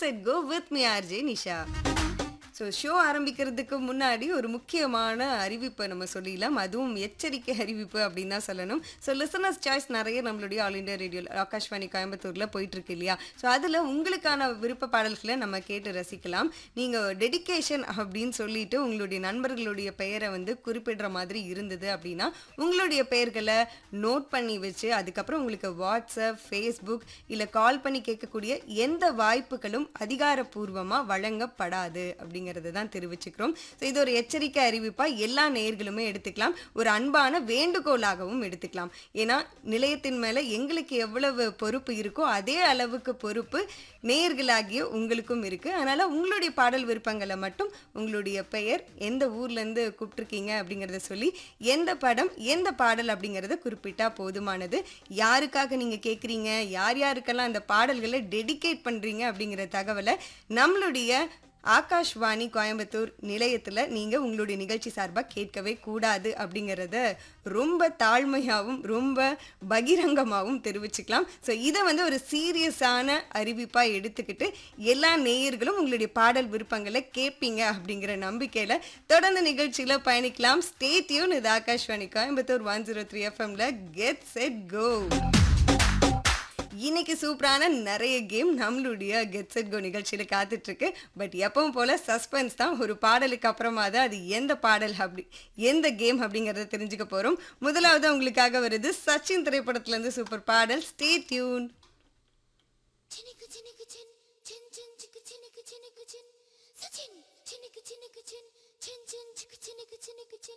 set go with me R J Nisha so show ஆரம்பிக்கிறதுக்கு முன்னாடி ஒரு முக்கியமான அறிவிப்பை நம்ம சொல்லிடலாம் அதுவும் எச்சரிக்கை அறிவிப்பு அப்படின்னு தான் சொல்லணும் ஸோ லிசனர்ஸ் சாய்ஸ் நிறைய நம்மளுடைய ஆல் இண்டியா ரேடியோ ஆகாஷ்வாணி கோயம்புத்தூரில் போயிட்டு இருக்கு இல்லையா ஸோ அதில் உங்களுக்கான விருப்ப பாடல்களை நம்ம கேட்டு ரசிக்கலாம் நீங்கள் டெடிகேஷன் அப்படின்னு சொல்லிட்டு உங்களுடைய நண்பர்களுடைய பெயரை வந்து குறிப்பிடுற மாதிரி இருந்தது அப்படின்னா உங்களுடைய பெயர்களை நோட் பண்ணி வச்சு அதுக்கப்புறம் உங்களுக்கு வாட்ஸ்அப் ஃபேஸ்புக் இல்லை கால் பண்ணி கேட்கக்கூடிய எந்த வாய்ப்புகளும் அதிகாரப்பூர்வமாக வழங்கப்படாது அப்படிங்கிறது தான் தெரிவிச்சுக்கிறோம் ஸோ இது ஒரு எச்சரிக்கை அறிவிப்பாக எல்லா நேயர்களுமே எடுத்துக்கலாம் ஒரு அன்பான வேண்டுகோளாகவும் எடுத்துக்கலாம் ஏன்னா நிலையத்தின் மேலே எங்களுக்கு எவ்வளவு பொறுப்பு இருக்கோ அதே அளவுக்கு பொறுப்பு நேயர்களாகிய உங்களுக்கும் இருக்குது அதனால் உங்களுடைய பாடல் விருப்பங்களை மட்டும் உங்களுடைய பெயர் எந்த ஊர்லேருந்து கூப்பிட்ருக்கீங்க அப்படிங்கிறத சொல்லி எந்த படம் எந்த பாடல் அப்படிங்கிறத குறிப்பிட்டா போதுமானது யாருக்காக நீங்கள் கேட்குறீங்க யார் யாருக்கெல்லாம் அந்த பாடல்களை டெடிகேட் பண்ணுறீங்க அப்படிங்கிற தகவலை நம்மளுடைய ஆகாஷ்வாணி கோயம்புத்தூர் நிலையத்தில் நீங்கள் உங்களுடைய நிகழ்ச்சி சார்பாக கேட்கவே கூடாது அப்படிங்கிறத ரொம்ப தாழ்மையாகவும் ரொம்ப பகிரங்கமாகவும் தெரிவிச்சுக்கலாம் ஸோ இதை வந்து ஒரு சீரியஸான அறிவிப்பாக எடுத்துக்கிட்டு எல்லா நேயர்களும் உங்களுடைய பாடல் விருப்பங்களை கேட்பீங்க அப்படிங்கிற நம்பிக்கையில் தொடர்ந்து நிகழ்ச்சியில் பயணிக்கலாம் ஸ்டேட்யூன் இது Akashvani Coimbatore one zero three எஃப்எம்ல கெட் செட் கோ இன்னைக்கு சூப்பரான நிறைய கேம் நம்மளுடைய கெட் செட் கோ நிகழ்ச்சியில் காத்துட்டு இருக்கு பட் எப்பவும் போல சஸ்பென்ஸ் தான் ஒரு பாடலுக்கு அப்புறமா தான் அது எந்த பாடல் அப்படி எந்த கேம் அப்படிங்கிறத தெரிஞ்சுக்க போறோம் முதலாவது உங்களுக்காக வருது சச்சின் திரைப்படத்துல இருந்து சூப்பர் பாடல் ஸ்டே டியூன் చినికి చినికి చిన్ చిన్ చిన్ చికి చినికి చినికి చిన్ సచిన్ చినికి చినికి చిన్ చిన్ చిన్ చికి చినికి చినికి చిన్